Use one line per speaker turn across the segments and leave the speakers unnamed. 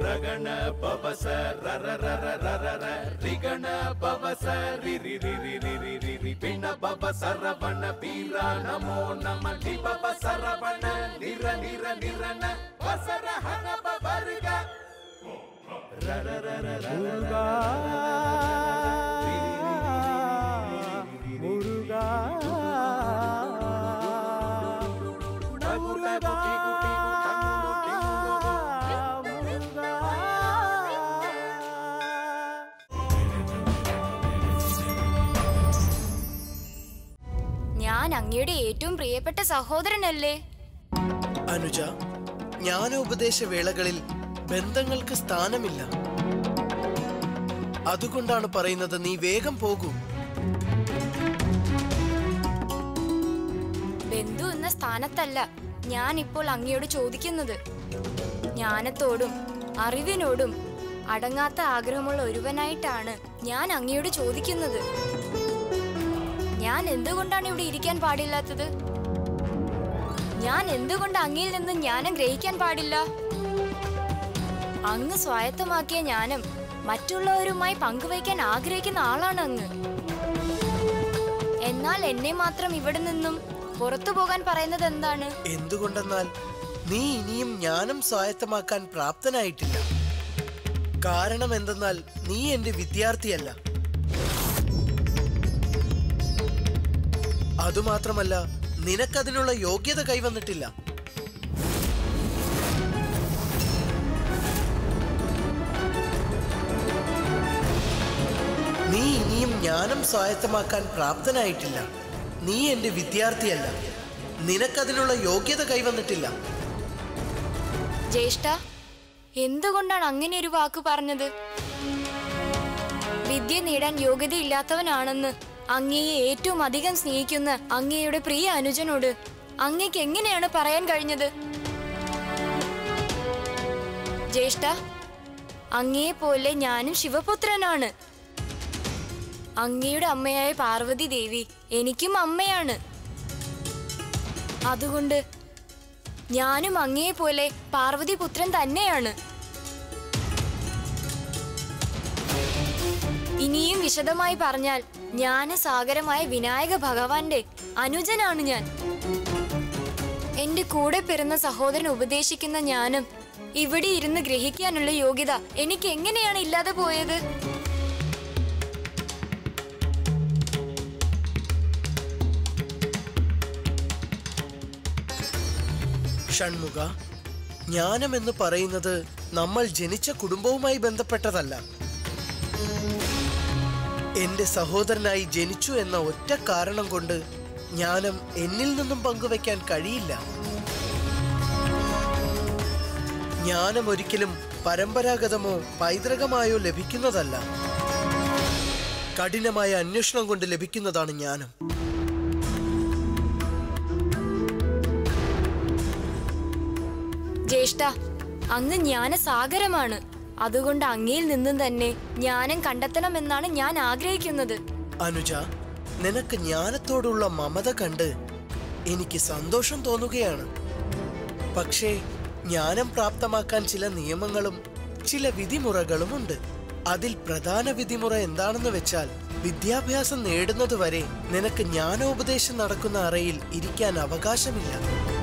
ರಗಣ ಪವಸ ರರ ರರ ರರ ರ ರಿಗಣ ಪವಸ ರಿ ರಿ ರಿ ರಿ ರಿ ರಿ ರಿ ರಿ ಪಿಣ ಪವ ಸರವಣ ಪೀರ ನಮೋ ನಮ ಲಿ ಪವ ಸರವಣ ನಿರ ನಿರ ನಿರನ ವಸರ ಹನ ಪವರ್ಗ ರರ ರರ ರರ
முருகா முருகா முருகா முருகா
ഞാൻ അങ്ങയുടെ ഏറ്റവും പ്രിയപ്പെട്ട സഹോദരനല്ലേ
അനുജ ജ്ഞാനോപദേശ വേളകളിൽ ബന്ധങ്ങൾക്ക് സ്ഥാനമില്ല അതുകൊണ്ടാണ് പറയുന്നത് നീ വേഗം പോകൂ
ബന്ധു എന്ന സ്ഥാനത്തല്ല ഞാൻ ഇപ്പോൾ അങ്ങയോട് ചോദിക്കുന്നത് ജ്ഞാനത്തോടും അറിവിനോടും അടങ്ങാത്ത ആഗ്രഹമുള്ള ഒരുവനായിട്ടാണ് ഞാൻ അങ്ങയോട് ചോദിക്കുന്നത് ഞാൻ എന്തുകൊണ്ടാണ് ഇവിടെ ഇരിക്കാൻ പാടില്ലാത്തത് ഞാൻ എന്തുകൊണ്ട് അങ്ങയിൽ നിന്ന് ജ്ഞാനം ഗ്രഹിക്കാൻ പാടില്ല അങ്ങ് സ്വായത്തമാക്കിയ ജ്ഞാനം മറ്റുള്ളവരുമായി പങ്കുവയ്ക്കാൻ ആഗ്രഹിക്കുന്ന ആളാണ് അങ്ങ് എന്നാൽ എന്നെ മാത്രം ഇവിടെ നിന്നും പുറത്തു പോകാൻ പറയുന്നത് എന്താണ്
എന്തുകൊണ്ടെന്നാൽ നീ ഇനിയും ജ്ഞാനം സ്വായത്തമാക്കാൻ പ്രാപ്തനായിട്ടില്ല കാരണം എന്തെന്നാൽ നീ എന്റെ വിദ്യാർത്ഥിയല്ല അതുമാത്രമല്ല നിനക്കതിനുള്ള യോഗ്യത കൈവന്നിട്ടില്ല നീ ഇനിയും ജ്ഞാനം സ്വായത്തമാക്കാൻ പ്രാപ്തനായിട്ടില്ല നീ എന്റെ വിദ്യാർത്ഥിയല്ല നിനക്കതിനുള്ള യോഗ്യത കൈവന്നിട്ടില്ല
ജ്യേഷ്ഠ എന്തുകൊണ്ടാണ് അങ്ങനെ ഒരു വാക്ക് പറഞ്ഞത് വിദ്യ നേടാൻ യോഗ്യതയില്ലാത്തവനാണെന്ന് അങ്ങയെ ഏറ്റവും അധികം സ്നേഹിക്കുന്ന അങ്ങയുടെ പ്രിയ അനുജനോട് അങ്ങയ്ക്ക് എങ്ങനെയാണ് പറയാൻ കഴിഞ്ഞത് ജ്യേഷ്ഠ അങ്ങയെ പോലെ ഞാനും ശിവപുത്രനാണ് അങ്ങയുടെ അമ്മയായ പാർവതി ദേവി എനിക്കും അമ്മയാണ് അതുകൊണ്ട് ഞാനും അങ്ങയെ പോലെ പാർവതി പുത്രൻ തന്നെയാണ് ഇനിയും വിശദമായി പറഞ്ഞാൽ ജ്ഞാനസാഗരമായ വിനായക ഭഗവാന്റെ അനുജനാണ് ഞാൻ എന്റെ കൂടെ പിറന്ന സഹോദരൻ ഉപദേശിക്കുന്ന ജ്ഞാനം ഇവിടെ ഇരുന്ന് ഗ്രഹിക്കാനുള്ള യോഗ്യത എനിക്ക് എങ്ങനെയാണ് ഇല്ലാതെ പോയത്
ഷൺമുഖ ജ്ഞാനം എന്ന് പറയുന്നത് നമ്മൾ ജനിച്ച കുടുംബവുമായി ബന്ധപ്പെട്ടതല്ല എന്റെ സഹോദരനായി ജനിച്ചു എന്ന ഒറ്റ കാരണം കൊണ്ട് ജ്ഞാനം എന്നിൽ നിന്നും പങ്കുവെക്കാൻ കഴിയില്ല ജ്ഞാനം ഒരിക്കലും പരമ്പരാഗതമോ പൈതൃകമായോ ലഭിക്കുന്നതല്ല കഠിനമായ അന്വേഷണം കൊണ്ട് ലഭിക്കുന്നതാണ് ജ്ഞാനം
ജ്യേഷ്ഠ അങ്ങ് ജ്ഞാനസാഗരമാണ് അതുകൊണ്ട് അങ്ങയിൽ നിന്നും തന്നെ ജ്ഞാനം കണ്ടെത്തണമെന്നാണ് ഞാൻ ആഗ്രഹിക്കുന്നത്
അനുജ നിനക്ക് ജ്ഞാനത്തോടുള്ള മമത കണ്ട് എനിക്ക് സന്തോഷം തോന്നുകയാണ് പക്ഷേ ജ്ഞാനം പ്രാപ്തമാക്കാൻ ചില നിയമങ്ങളും ചില വിധിമുറകളുമുണ്ട് അതിൽ പ്രധാന വിധിമുറ എന്താണെന്ന് വെച്ചാൽ വിദ്യാഭ്യാസം നേടുന്നതുവരെ നിനക്ക് ജ്ഞാനോപദേശം നടക്കുന്ന അറയിൽ ഇരിക്കാൻ അവകാശമില്ല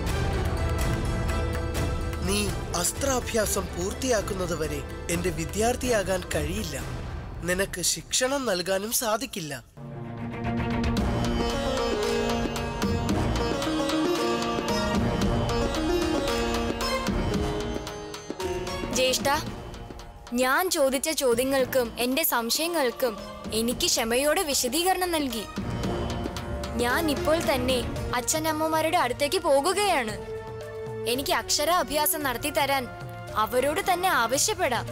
നീ അസ്ത്രാഭ്യാസം പൂർത്തിയാക്കുന്നതുവരെ എന്റെ വിദ്യാർത്ഥിയാകാൻ കഴിയില്ല നിനക്ക് ശിക്ഷണം നൽകാനും സാധിക്കില്ല
ജ്യേഷ്ഠ ഞാൻ ചോദിച്ച ചോദ്യങ്ങൾക്കും എന്റെ സംശയങ്ങൾക്കും എനിക്ക് ക്ഷമയോടെ വിശദീകരണം നൽകി ഞാൻ ഇപ്പോൾ തന്നെ അച്ഛനമ്മമാരുടെ അടുത്തേക്ക് പോകുകയാണ് എനിക്ക് അക്ഷരാഭ്യാസം നടത്തി തരാൻ അവരോട് തന്നെ ആവശ്യപ്പെടാം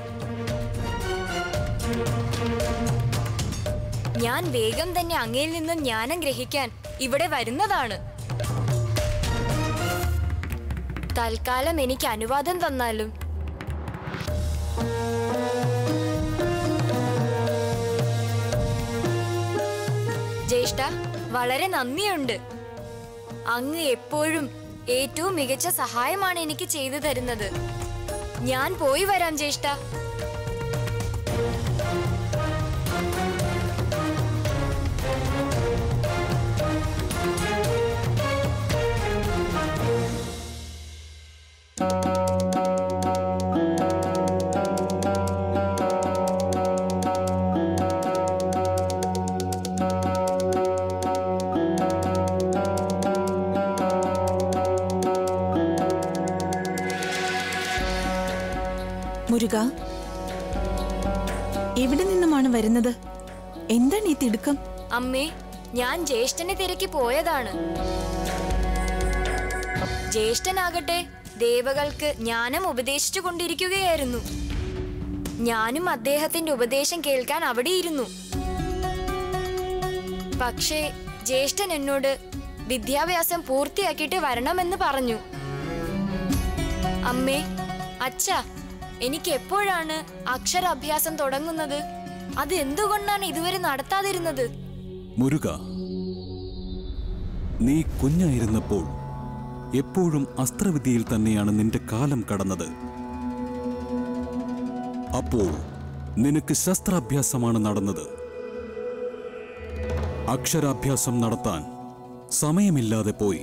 ഞാൻ വേഗം തന്നെ അങ്ങയിൽ നിന്നും ജ്ഞാനം ഗ്രഹിക്കാൻ ഇവിടെ വരുന്നതാണ് തൽക്കാലം എനിക്ക് അനുവാദം തന്നാലും ജ്യേഷ്ഠ വളരെ നന്ദിയുണ്ട് അങ്ങ് എപ്പോഴും ഏറ്റവും മികച്ച സഹായമാണ് എനിക്ക് ചെയ്തു തരുന്നത് ഞാൻ പോയി വരാം ജ്യേഷ്ഠ
മുരുക എവിടെ നിന്നുമാണ് വരുന്നത് എന്താണ് ഈ തിടുക്കം
അമ്മേ ഞാൻ ജ്യേഷ്ഠനെ തിരക്കി പോയതാണ് ജ്യേഷ്ഠനാകട്ടെ ദേവകൾക്ക് ജ്ഞാനം ഉപദേശിച്ചു കൊണ്ടിരിക്കുകയായിരുന്നു ഞാനും അദ്ദേഹത്തിന്റെ ഉപദേശം കേൾക്കാൻ അവിടെയിരുന്നു പക്ഷേ ജ്യേഷ്ഠൻ എന്നോട് വിദ്യാഭ്യാസം പൂർത്തിയാക്കിയിട്ട് വരണമെന്ന് പറഞ്ഞു അമ്മേ അച്ഛ എനിക്ക് എപ്പോഴാണ് അക്ഷരാഭ്യാസം തുടങ്ങുന്നത് അത് എന്തുകൊണ്ടാണ് ഇതുവരെ നടത്താതിരുന്നത്
മുരുക നീ കുഞ്ഞായിരുന്നപ്പോൾ എപ്പോഴും അസ്ത്രവിദ്യയിൽ തന്നെയാണ് നിന്റെ കാലം കടന്നത് അപ്പോൾ നിനക്ക് ശസ്ത്രാഭ്യാസമാണ് നടന്നത് അക്ഷരാഭ്യാസം നടത്താൻ സമയമില്ലാതെ പോയി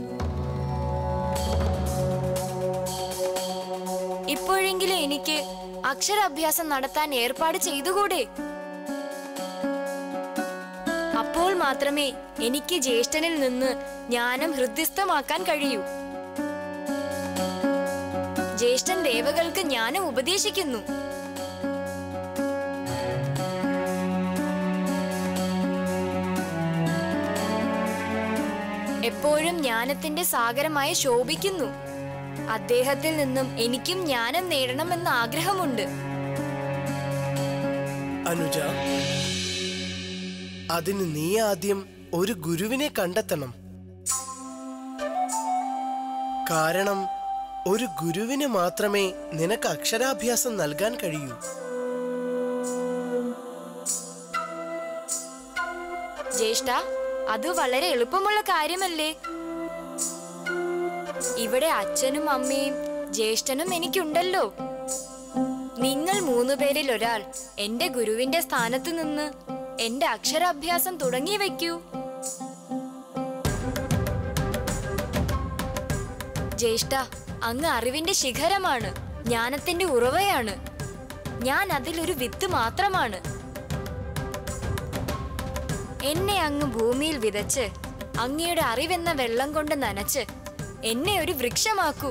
ഇപ്പോഴെങ്കിലും എനിക്ക് അക്ഷരാഭ്യാസം നടത്താൻ ഏർപ്പാട് ചെയ്തുകൂടെ അപ്പോൾ മാത്രമേ എനിക്ക് ജ്യേഷ്ഠനിൽ നിന്ന് ജ്ഞാനം ഹൃദ്യസ്ഥമാക്കാൻ കഴിയൂ ജ്യേഷ്ഠൻ ദേവകൾക്ക് ജ്ഞാനം ഉപദേശിക്കുന്നു എപ്പോഴും ജ്ഞാനത്തിന്റെ സാഗരമായ ശോഭിക്കുന്നു അദ്ദേഹത്തിൽ നിന്നും എനിക്കും ജ്ഞാനം നേടണമെന്ന ആഗ്രഹമുണ്ട്
അനുജ അതിന് നീ ആദ്യം ഒരു ഗുരുവിനെ കണ്ടെത്തണം കാരണം ഒരു ഗുരുവിന് മാത്രമേ നിനക്ക് അക്ഷരാഭ്യാസം നൽകാൻ കഴിയൂ
ജ്യേഷ്ഠ അത് വളരെ എളുപ്പമുള്ള കാര്യമല്ലേ ഇവിടെ അച്ഛനും അമ്മയും ജ്യേഷ്ഠനും എനിക്കുണ്ടല്ലോ നിങ്ങൾ മൂന്നുപേരിൽ ഒരാൾ എന്റെ ഗുരുവിന്റെ സ്ഥാനത്ത് നിന്ന് എന്റെ അക്ഷരാഭ്യാസം തുടങ്ങി വെക്കൂ ജ്യേഷ്ഠ അങ്ങ് അറിവിന്റെ ശിഖരമാണ് ജ്ഞാനത്തിന്റെ ഉറവയാണ് ഞാൻ അതിലൊരു വിത്ത് മാത്രമാണ് എന്നെ അങ്ങ് ഭൂമിയിൽ വിതച്ച് അങ്ങയുടെ അറിവെന്ന വെള്ളം കൊണ്ട് നനച്ച് എന്നെ ഒരു വൃക്ഷമാക്കൂ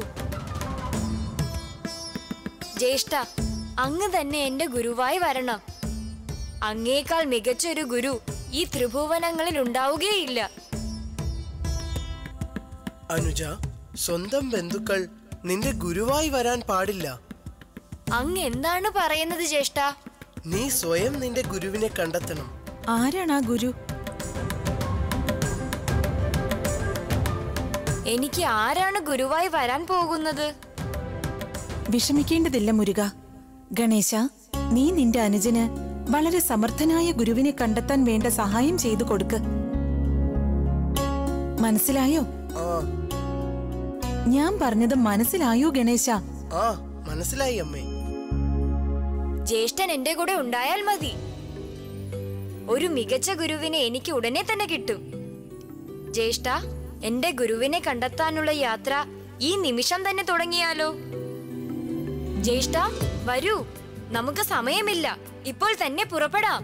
ജ്യേഷ്ഠ അങ്ങ് തന്നെ എന്റെ ഗുരുവായി വരണം അങ്ങേക്കാൾ മികച്ചൊരു ഗുരു ഈ ത്രിഭുവനങ്ങളിൽ ഉണ്ടാവുകയില്ല
അനുജ സ്വന്തം ബന്ധുക്കൾ നിന്റെ ഗുരുവായി വരാൻ പാടില്ല
അങ്ങ് എന്താണ് പറയുന്നത് ജ്യേഷ്ഠ
നീ സ്വയം നിന്റെ ഗുരുവിനെ കണ്ടെത്തണം
ആരാണ് ആ ഗുരു
എനിക്ക് ആരാണ് ഗുരുവായി വരാൻ പോകുന്നത്
വിഷമിക്കേണ്ടതില്ല മുരുക ഗണേശ നീ നിന്റെ അനുജന് വളരെ സമർത്ഥനായ ഗുരുവിനെ കണ്ടെത്താൻ വേണ്ട സഹായം ചെയ്തു കൊടുക്ക് മനസ്സിലായോ
ആ
ഞാൻ പറഞ്ഞത് മനസ്സിലായോ ഗണേശ
ആ മനസ്സിലായി അമ്മേ
ജ്യേഷ്ഠൻ എന്റെ കൂടെ ഉണ്ടായാൽ മതി ഒരു മികച്ച ഗുരുവിനെ എനിക്ക് ഉടനെ തന്നെ കിട്ടും ജ്യേഷ്ഠ എന്റെ ഗുരുവിനെ കണ്ടെത്താനുള്ള യാത്ര ഈ നിമിഷം തന്നെ തുടങ്ങിയാലോ ജ്യേഷ്ഠ വരൂ നമുക്ക് സമയമില്ല ഇപ്പോൾ തന്നെ പുറപ്പെടാം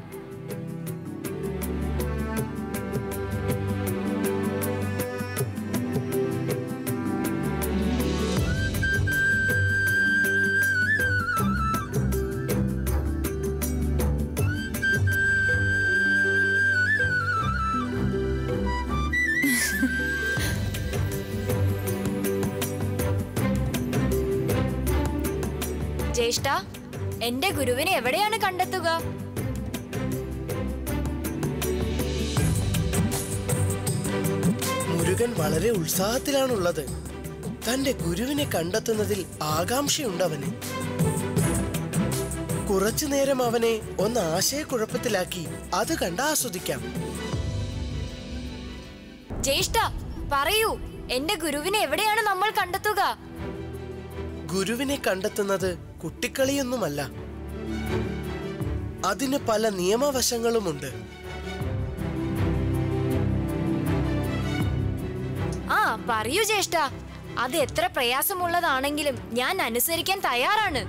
ജ്യേഷ്ഠ എന്റെ ഗുരുവിനെ എവിടെയാണ് കണ്ടെത്തുക
മുരുകൻ വളരെ ഉത്സാഹത്തിലാണുള്ളത് തന്റെ ഗുരുവിനെ കണ്ടെത്തുന്നതിൽ ആകാംക്ഷയുണ്ടവന് കുറച്ചു നേരം അവനെ ഒന്ന് ആശയക്കുഴപ്പത്തിലാക്കി അത് കണ്ട് ആസ്വദിക്കാം
ജ്യേഷ്ഠ പറയൂ എന്റെ ഗുരുവിനെ എവിടെയാണ് നമ്മൾ കണ്ടെത്തുക
ഗുരുവിനെ കണ്ടെത്തുന്നത് കുട്ടിക്കളിയൊന്നുമല്ല അതിന് പല നിയമവശങ്ങളുമുണ്ട്
ആ പറയൂ ജ്യേഷ്ഠ അത് എത്ര പ്രയാസമുള്ളതാണെങ്കിലും ഞാൻ അനുസരിക്കാൻ തയ്യാറാണ്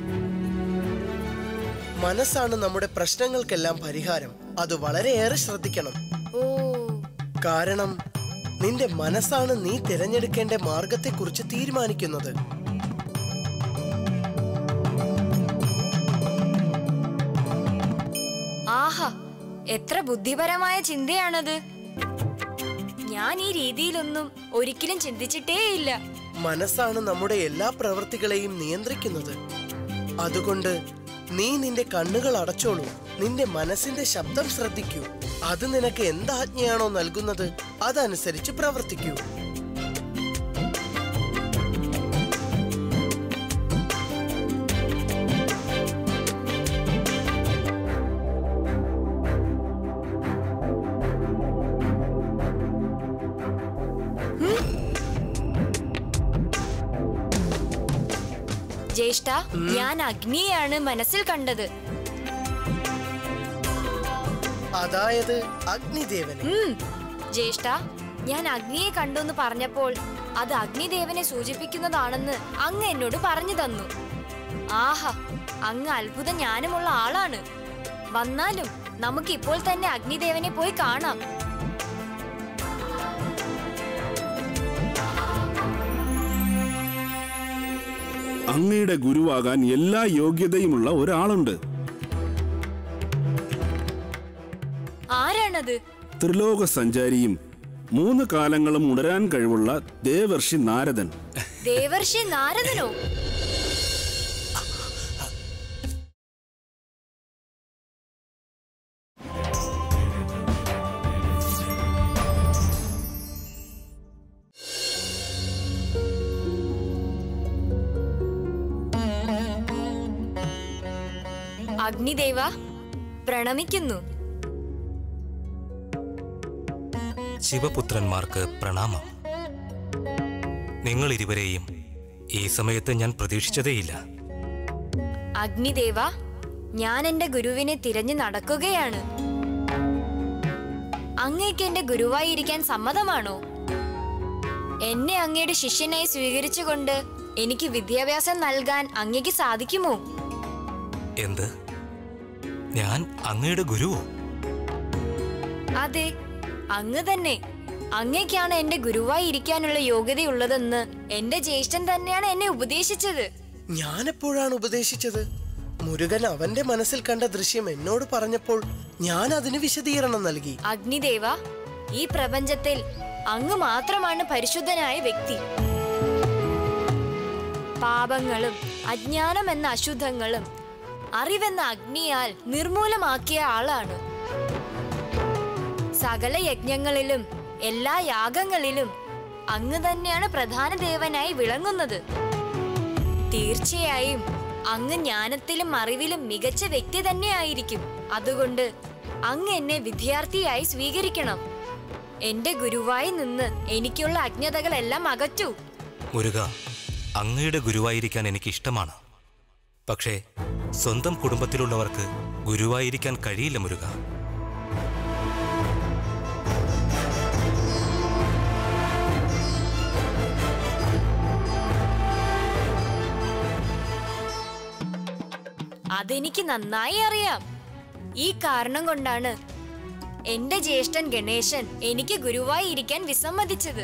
മനസ്സാണ് നമ്മുടെ പ്രശ്നങ്ങൾക്കെല്ലാം പരിഹാരം അത് വളരെയേറെ ശ്രദ്ധിക്കണം
ഓ
കാരണം നിന്റെ മനസ്സാണ് നീ തിരഞ്ഞെടുക്കേണ്ട മാർഗത്തെക്കുറിച്ച് തീരുമാനിക്കുന്നത്
ആഹാ എത്ര ബുദ്ധിപരമായ ചിന്തയാണത് ഞാൻ ഈ രീതിയിലൊന്നും ഒരിക്കലും ചിന്തിച്ചിട്ടേയില്ല
മനസ്സാണ് നമ്മുടെ എല്ലാ പ്രവൃത്തികളെയും നിയന്ത്രിക്കുന്നത് അതുകൊണ്ട് നീ നിന്റെ കണ്ണുകൾ അടച്ചോളൂ നിന്റെ മനസ്സിന്റെ ശബ്ദം ശ്രദ്ധിക്കൂ അത് നിനക്ക് എന്താജ്ഞയാണോ നൽകുന്നത് അതനുസരിച്ച് പ്രവർത്തിക്കൂ
ജ്യേഷ്ഠ ഞാൻ അഗ്നിയെയാണ് മനസ്സിൽ കണ്ടത്
അതായത് അഗ്നിദേവനെ
ഉം. ജ്യേഷ്ഠ ഞാൻ അഗ്നിയെ കണ്ടു എന്ന് പറഞ്ഞപ്പോൾ അത് അഗ്നിദേവനെ സൂചിപ്പിക്കുന്നതാണെന്ന് അങ്ങ് എന്നോട് പറഞ്ഞു തന്നു ആഹാ അങ്ങ് അത്ഭുത ജ്ഞാനമുള്ള ആളാണ് വന്നാലും നമുക്ക് ഇപ്പോൾ തന്നെ അഗ്നിദേവനെ പോയി കാണാം
അങ്ങയുടെ ഗുരുവാകാൻ എല്ലാ യോഗ്യതയുമുള്ള ഒരാളുണ്ട്
ആരാണത്
ത്രിലോക സഞ്ചാരിയും മൂന്ന് കാലങ്ങളും ഉണരാൻ കഴിവുള്ള ദേവർഷി നാരദൻ
ദേവർഷി നാരദനോ അഗ്നിദേവ പ്രണമിക്കുന്നു
ശിവപുത്രന്മാർക്ക് പ്രണാമം നിങ്ങൾ ഇരുവരെയും ഈ സമയത്ത് ഞാൻ പ്രതീക്ഷിച്ചതേയില്ല
അഗ്നിദേവ ഞാൻ എന്റെ ഗുരുവിനെ തിരഞ്ഞു നടക്കുകയാണ് അങ്ങേക്ക് എന്റെ ഗുരുവായിരിക്കാൻ സമ്മതമാണോ എന്നെ അങ്ങയുടെ ശിഷ്യനായി സ്വീകരിച്ചുകൊണ്ട് എനിക്ക് വിദ്യാഭ്യാസം നൽകാൻ അങ്ങേക്ക് സാധിക്കുമോ
എന്ത് ഞാൻ അങ്ങയുടെ ഗുരുവോ
അതെ അങ്ങ് തന്നെ അങ്ങേക്കാണ് എന്റെ ഗുരുവായി ഇരിക്കാനുള്ള യോഗ്യതയുള്ളതെന്ന് എന്റെ ജ്യേഷ്ഠൻ തന്നെയാണ് എന്നെ ഉപദേശിച്ചത്
ഞാനെപ്പോഴാണ് ഉപദേശിച്ചത് മുരുകൻ അവന്റെ മനസ്സിൽ കണ്ട ദൃശ്യം എന്നോട് പറഞ്ഞപ്പോൾ ഞാൻ അതിന് വിശദീകരണം നൽകി
അഗ്നിദേവ ഈ പ്രപഞ്ചത്തിൽ അങ്ങ് മാത്രമാണ് പരിശുദ്ധനായ വ്യക്തി പാപങ്ങളും അജ്ഞാനം എന്ന അശുദ്ധങ്ങളും അറിവെന്ന അഗ്നിയാൽ നിർമൂലമാക്കിയ ആളാണ് സകല യജ്ഞങ്ങളിലും എല്ലാ യാഗങ്ങളിലും അങ്ങ് തന്നെയാണ് പ്രധാന ദേവനായി വിളങ്ങുന്നത് തീർച്ചയായും അങ്ങ് ജ്ഞാനത്തിലും അറിവിലും മികച്ച വ്യക്തി തന്നെയായിരിക്കും അതുകൊണ്ട് അങ്ങ് എന്നെ വിദ്യാർത്ഥിയായി സ്വീകരിക്കണം എന്റെ ഗുരുവായി നിന്ന് എനിക്കുള്ള അജ്ഞതകളെല്ലാം അകറ്റൂ
മുരുക അങ്ങയുടെ ഗുരുവായിരിക്കാൻ എനിക്ക് ഇഷ്ടമാണ് പക്ഷേ സ്വന്തം കുടുംബത്തിലുള്ളവർക്ക് ഗുരുവായിരിക്കാൻ കഴിയില്ല മുരുക
അതെനിക്ക് നന്നായി അറിയാം ഈ കാരണം കൊണ്ടാണ് എന്റെ ജ്യേഷ്ഠൻ ഗണേശൻ എനിക്ക് ഗുരുവായി ഇരിക്കാൻ വിസമ്മതിച്ചത്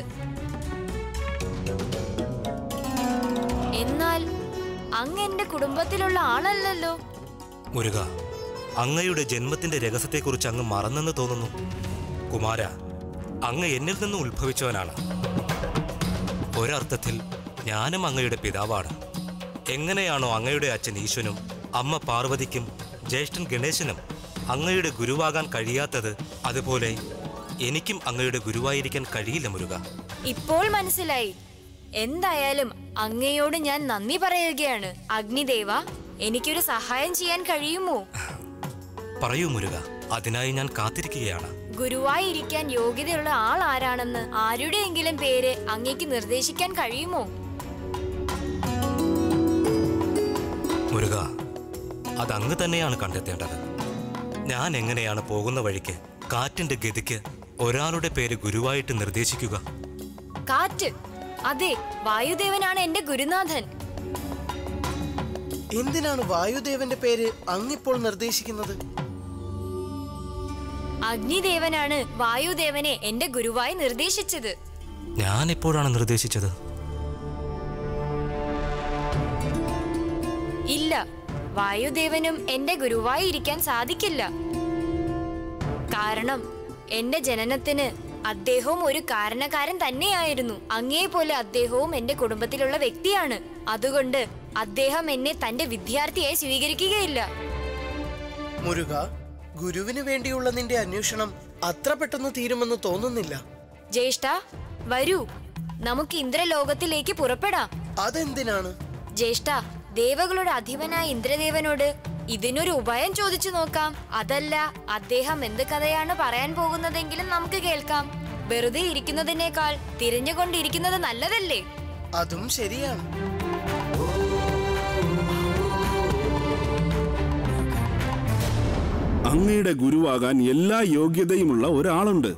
എന്നാൽ അങ്ങ് എന്റെ കുടുംബത്തിലുള്ള ആളല്ലല്ലോ
മുരുക അങ്ങയുടെ ജന്മത്തിന്റെ രഹസ്യത്തെക്കുറിച്ച് അങ്ങ് മറന്നെന്ന് തോന്നുന്നു കുമാര അങ്ങ് എന്നിൽ നിന്ന് ഉത്ഭവിച്ചവനാണ് ഒരർത്ഥത്തിൽ ഞാനും അങ്ങയുടെ പിതാവാണ് എങ്ങനെയാണോ അങ്ങയുടെ അച്ഛൻ ഈശ്വനും അമ്മ പാർവതിക്കും ജ്യേഷ്ഠൻ ഗണേശനും അങ്ങയുടെ ഗുരുവാകാൻ കഴിയാത്തത് അതുപോലെ എനിക്കും അങ്ങയുടെ ഗുരുവായിരിക്കാൻ കഴിയില്ല മുരുക
ഇപ്പോൾ മനസ്സിലായി എന്തായാലും അങ്ങയോട് ഞാൻ നന്ദി പറയുകയാണ് അഗ്നിദേവ എനിക്കൊരു സഹായം ചെയ്യാൻ കഴിയുമോ
പറയൂ മുരുക അതിനായി ഞാൻ കാത്തിരിക്കുകയാണ്
ഗുരുവായി ഇരിക്കാൻ യോഗ്യതയുള്ള ആൾ ആരാണെന്ന് ആരുടെയെങ്കിലും പേര് അങ്ങേക്ക് നിർദ്ദേശിക്കാൻ കഴിയുമോ
അത് അങ്ങ് തന്നെയാണ് കണ്ടെത്തേണ്ടത് ഞാൻ എങ്ങനെയാണ് പോകുന്ന വഴിക്ക് കാറ്റിന്റെ ഗതിക്ക് ഒരാളുടെ പേര് ഗുരുവായിട്ട് നിർദ്ദേശിക്കുക
കാറ്റ് അതെ വായുദേവനാണ് എന്റെ ഗുരുനാഥൻ
എന്തിനാണ് വായുദേവന്റെ പേര് അങ്ങിപ്പോൾ നിർദ്ദേശിക്കുന്നത്
അഗ്നിദേവനാണ് വായുദേവനെ എന്റെ ഗുരുവായി നിർദ്ദേശിച്ചത്
ഞാൻ എപ്പോഴാണ് നിർദ്ദേശിച്ചത്
ഇല്ല വായുദേവനും എന്റെ ഗുരുവായി ഇരിക്കാൻ സാധിക്കില്ല കാരണം എന്റെ ജനനത്തിന് അദ്ദേഹവും ഒരു കാരണക്കാരൻ തന്നെയായിരുന്നു അങ്ങേപോലെ അദ്ദേഹവും എന്റെ കുടുംബത്തിലുള്ള വ്യക്തിയാണ് അതുകൊണ്ട് അദ്ദേഹം എന്നെ തന്റെ വിദ്യാർത്ഥിയായി സ്വീകരിക്കുകയില്ല
മുരുക ഗുരുവിന് വേണ്ടിയുള്ള നിന്റെ അന്വേഷണം അത്ര പെട്ടെന്ന് തീരുമെന്ന് തോന്നുന്നില്ല
ജ്യേഷ്ഠ വരൂ നമുക്ക് ഇന്ദ്രലോകത്തിലേക്ക് പുറപ്പെടാം
അതെന്തിനാണ്
ജ്യേഷ്ഠ ദേവകളുടെ അധിപനായ ഇന്ദ്രദേവനോട് ഇതിനൊരു ഉപായം ചോദിച്ചു നോക്കാം അതല്ല അദ്ദേഹം എന്ത് കഥയാണ് പറയാൻ പോകുന്നതെങ്കിലും നമുക്ക് കേൾക്കാം വെറുതെ ഇരിക്കുന്നതിനേക്കാൾ തിരിഞ്ഞുകൊണ്ടിരിക്കുന്നത് നല്ലതല്ലേ
അതും ശരിയാണ്
അങ്ങയുടെ ഗുരുവാകാൻ എല്ലാ യോഗ്യതയുമുള്ള ഒരാളുണ്ട്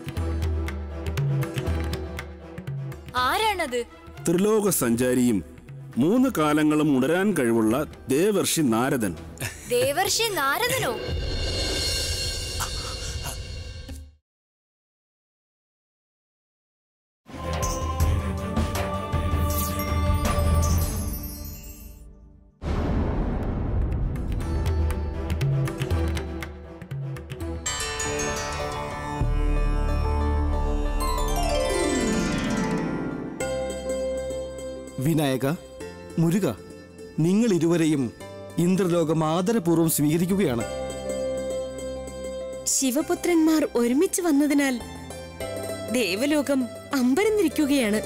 ആരാണത്
ത്രിലോക സഞ്ചാരിയും മൂന്ന് കാലങ്ങളും ഉണരാൻ കഴിവുള്ള ദേവർഷി നാരദൻ
ദേവർഷി നാരദനോ
വിനായക മുരുക നിങ്ങൾ ഇരുവരെയും ഇന്ദ്രലോകം ആദരപൂർവ്വം സ്വീകരിക്കുകയാണ്
ശിവപുത്രന്മാർ ഒരുമിച്ച് വന്നതിനാൽ ദേവലോകം അമ്പരന്നിരിക്കുകയാണ്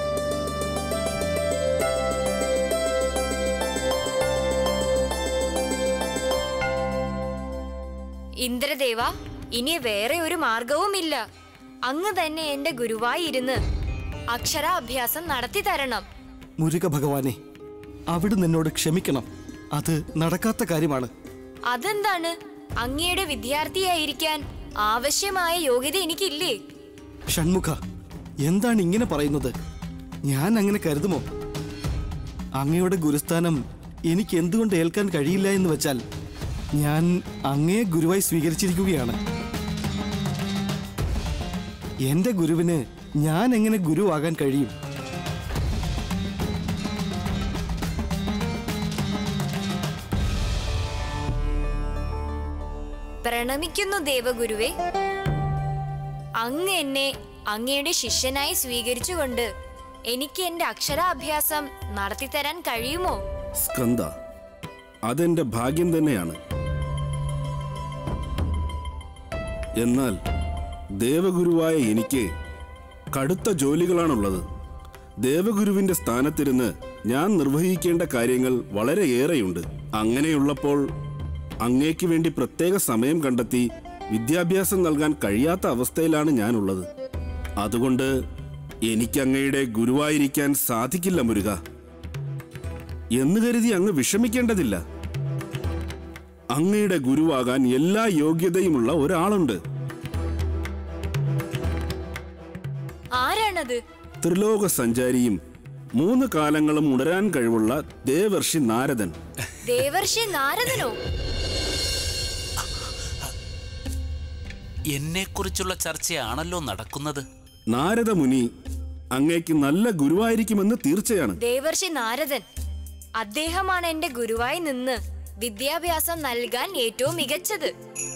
ഇന്ദ്രദേവ ഇനി വേറെ ഒരു മാർഗവുമില്ല അങ്ങ് തന്നെ എന്റെ ഗുരുവായി ഇരുന്ന് അക്ഷരാഭ്യാസം നടത്തി തരണം
മുരുക ഭഗവാനെ അവിടുന്ന് എന്നോട് ക്ഷമിക്കണം അത് നടക്കാത്ത കാര്യമാണ്
അതെന്താണ് അങ്ങയുടെ വിദ്യാർത്ഥിയായിരിക്കാൻ ആവശ്യമായ യോഗ്യത എനിക്കില്ലേ
ഷൺമുഖ എന്താണ് ഇങ്ങനെ പറയുന്നത് ഞാൻ അങ്ങനെ കരുതുമോ അങ്ങയുടെ ഗുരുസ്ഥാനം എനിക്ക് എന്തുകൊണ്ട് ഏൽക്കാൻ കഴിയില്ല എന്ന് വെച്ചാൽ ഞാൻ അങ്ങയെ ഗുരുവായി സ്വീകരിച്ചിരിക്കുകയാണ് എന്റെ ഗുരുവിന് ഞാൻ എങ്ങനെ ഗുരുവാകാൻ കഴിയും
പ്രണമിക്കുന്നു ദേവഗുരുവേ അങ്ങ് എന്നെ അങ്ങയുടെ ശിഷ്യനായി സ്വീകരിച്ചുകൊണ്ട് എനിക്ക് എന്റെ അക്ഷരാഭ്യാസം നടത്തിത്തരാൻ കഴിയുമോ
സ്കന്ദ അതെന്റെ ഭാഗ്യം തന്നെയാണ് എന്നാൽ ദേവഗുരുവായ എനിക്ക് കടുത്ത ജോലികളാണുള്ളത് ദേവഗുരുവിന്റെ സ്ഥാനത്തിരുന്ന് ഞാൻ നിർവഹിക്കേണ്ട കാര്യങ്ങൾ വളരെയേറെയുണ്ട് അങ്ങനെയുള്ളപ്പോൾ അങ്ങേക്ക് വേണ്ടി പ്രത്യേക സമയം കണ്ടെത്തി വിദ്യാഭ്യാസം നൽകാൻ കഴിയാത്ത അവസ്ഥയിലാണ് ഞാനുള്ളത് അതുകൊണ്ട് എനിക്ക് അങ്ങയുടെ ഗുരുവായിരിക്കാൻ സാധിക്കില്ല മുരുക എന്ന് കരുതി അങ്ങ് വിഷമിക്കേണ്ടതില്ല അങ്ങയുടെ ഗുരുവാകാൻ എല്ലാ യോഗ്യതയുമുള്ള ഒരാളുണ്ട്
ആരാണത്
ത്രിലോക സഞ്ചാരിയും മൂന്ന് കാലങ്ങളും ഉണരാൻ കഴിവുള്ള ദേവർഷി നാരദൻ
ദേവർഷി നാരദനോ
എന്നെക്കുറിച്ചുള്ള ചർച്ചയാണല്ലോ നടക്കുന്നത്
നാരദ മുനി അങ്ങേക്ക് നല്ല ഗുരുവായിരിക്കുമെന്ന് തീർച്ചയാണ്
ദേവർഷി നാരദൻ അദ്ദേഹമാണ് എന്റെ ഗുരുവായി നിന്ന് വിദ്യാഭ്യാസം നൽകാൻ ഏറ്റവും മികച്ചത്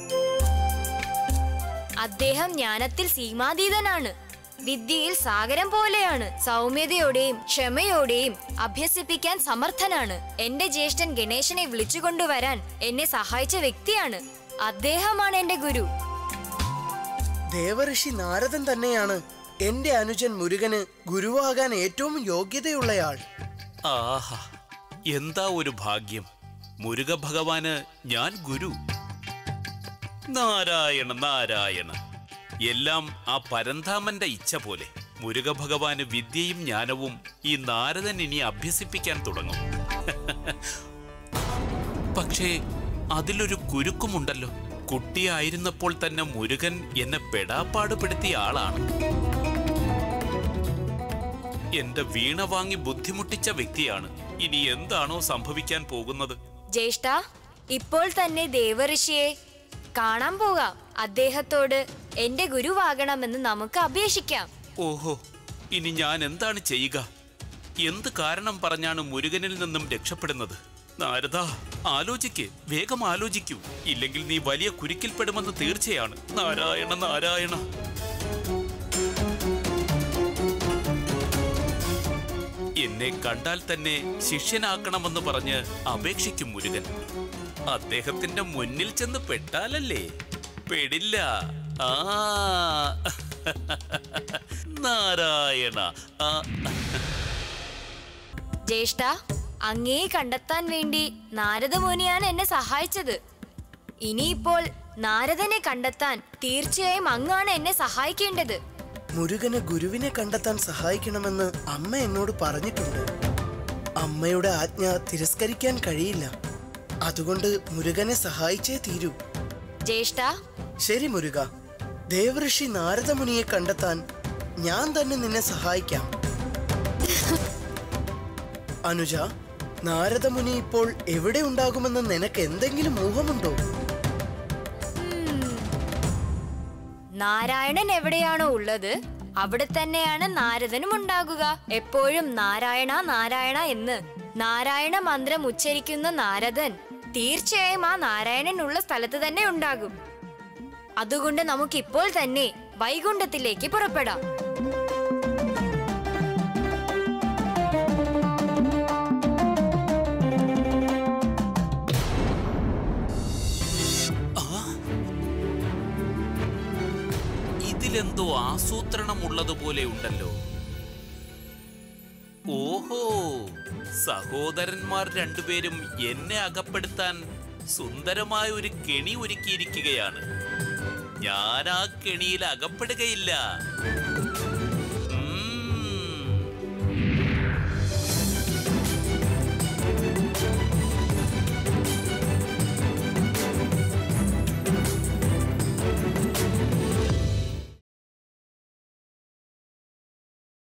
അദ്ദേഹം ജ്ഞാനത്തിൽ സീമാതീതനാണ് വിദ്യയിൽ സാഗരം പോലെയാണ് സൗമ്യതയോടെയും ക്ഷമയോടെയും അഭ്യസിപ്പിക്കാൻ സമർത്ഥനാണ് എന്റെ ജ്യേഷ്ഠൻ ഗണേശനെ വിളിച്ചുകൊണ്ടുവരാൻ എന്നെ സഹായിച്ച വ്യക്തിയാണ് അദ്ദേഹമാണ് എന്റെ ഗുരു
ദേവഋഷി നാരദൻ തന്നെയാണ് എന്റെ അനുജൻ മുരുകന് ഗുരുവാകാൻ ഏറ്റവും യോഗ്യതയുള്ളയാൾ
ആഹാ എന്താ ഒരു ഭാഗ്യം മുരുക ഭഗവാന് ഞാൻ ഗുരു നാരായണ നാരായണ എല്ലാം ആ പരന്താമന്റെ ഇച്ഛ പോലെ മുരുക ഭഗവാന് വിദ്യയും ജ്ഞാനവും ഈ നാരദൻ ഇനി അഭ്യസിപ്പിക്കാൻ തുടങ്ങും പക്ഷേ അതിലൊരു കുരുക്കുമുണ്ടല്ലോ കുട്ടിയായിരുന്നപ്പോൾ തന്നെ മുരുകൻ എന്നെ പെടാപ്പാടുപെടുത്തിയ ആളാണ് എന്റെ വീണ വാങ്ങി ബുദ്ധിമുട്ടിച്ച വ്യക്തിയാണ് ഇനി എന്താണോ സംഭവിക്കാൻ പോകുന്നത്
ജ്യേഷ്ഠ ഇപ്പോൾ തന്നെ ദേവഋഷിയെ കാണാൻ പോകാം അദ്ദേഹത്തോട് എന്റെ ഗുരുവാകണമെന്ന് നമുക്ക് അപേക്ഷിക്കാം
ഓഹോ ഇനി ഞാൻ എന്താണ് ചെയ്യുക എന്ത് കാരണം പറഞ്ഞാണ് മുരുകനിൽ നിന്നും രക്ഷപ്പെടുന്നത് നാരദ ആലോചിക്ക് വേഗം ആലോചിക്കൂ ഇല്ലെങ്കിൽ നീ വലിയ കുരുക്കിൽപ്പെടുമെന്ന് തീർച്ചയാണ് നാരായണ നാരായണ എന്നെ കണ്ടാൽ തന്നെ ശിഷ്യനാക്കണമെന്ന് പറഞ്ഞ് അപേക്ഷിക്കും മുരുകൻ അദ്ദേഹത്തിന്റെ മുന്നിൽ ചെന്ന് പെട്ടാലല്ലേ പെടില്ല ആ നാരായണ ആ
ജ്യേഷ്ഠ അങ്ങേ കണ്ടെത്താൻ വേണ്ടി നാരദമുനിയാണ് എന്നെ സഹായിച്ചത് ഇനിയിപ്പോൾ നാരദനെ കണ്ടെത്താൻ തീർച്ചയായും അങ്ങാണ് എന്നെ സഹായിക്കേണ്ടത്
മുരുകന് ഗുരുവിനെ കണ്ടെത്താൻ സഹായിക്കണമെന്ന് അമ്മ എന്നോട് പറഞ്ഞിട്ടുണ്ട് അമ്മയുടെ ആജ്ഞ തിരസ്കരിക്കാൻ കഴിയില്ല അതുകൊണ്ട് മുരുകനെ സഹായിച്ചേ തീരൂ
ജ്യേഷ്ഠ
ശരി മുരുക ദേവഋഷി നാരദമുനിയെ കണ്ടെത്താൻ ഞാൻ തന്നെ നിന്നെ സഹായിക്കാം അനുജ നാരദമുനി ഇപ്പോൾ എവിടെ ഉണ്ടാകുമെന്ന് നിനക്ക് എന്തെങ്കിലും ഊഹമുണ്ടോ
നാരായണൻ എവിടെയാണോ ഉള്ളത് അവിടെ തന്നെയാണ് നാരദനും ഉണ്ടാകുക എപ്പോഴും നാരായണ നാരായണ എന്ന് നാരായണ മന്ത്രം ഉച്ചരിക്കുന്ന നാരദൻ തീർച്ചയായും ആ നാരായണൻ ഉള്ള സ്ഥലത്ത് തന്നെ ഉണ്ടാകും അതുകൊണ്ട് നമുക്കിപ്പോൾ തന്നെ വൈകുണ്ഠത്തിലേക്ക് പുറപ്പെടാം
ഇതിലെന്തോ ആസൂത്രണം ഉള്ളതുപോലെ ഉണ്ടല്ലോ ഓഹോ സഹോദരന്മാർ രണ്ടുപേരും എന്നെ അകപ്പെടുത്താൻ സുന്ദരമായ ഒരു കെണി ഒരുക്കിയിരിക്കുകയാണ് ഞാൻ ആ കെണിയിൽ അകപ്പെടുകയില്ല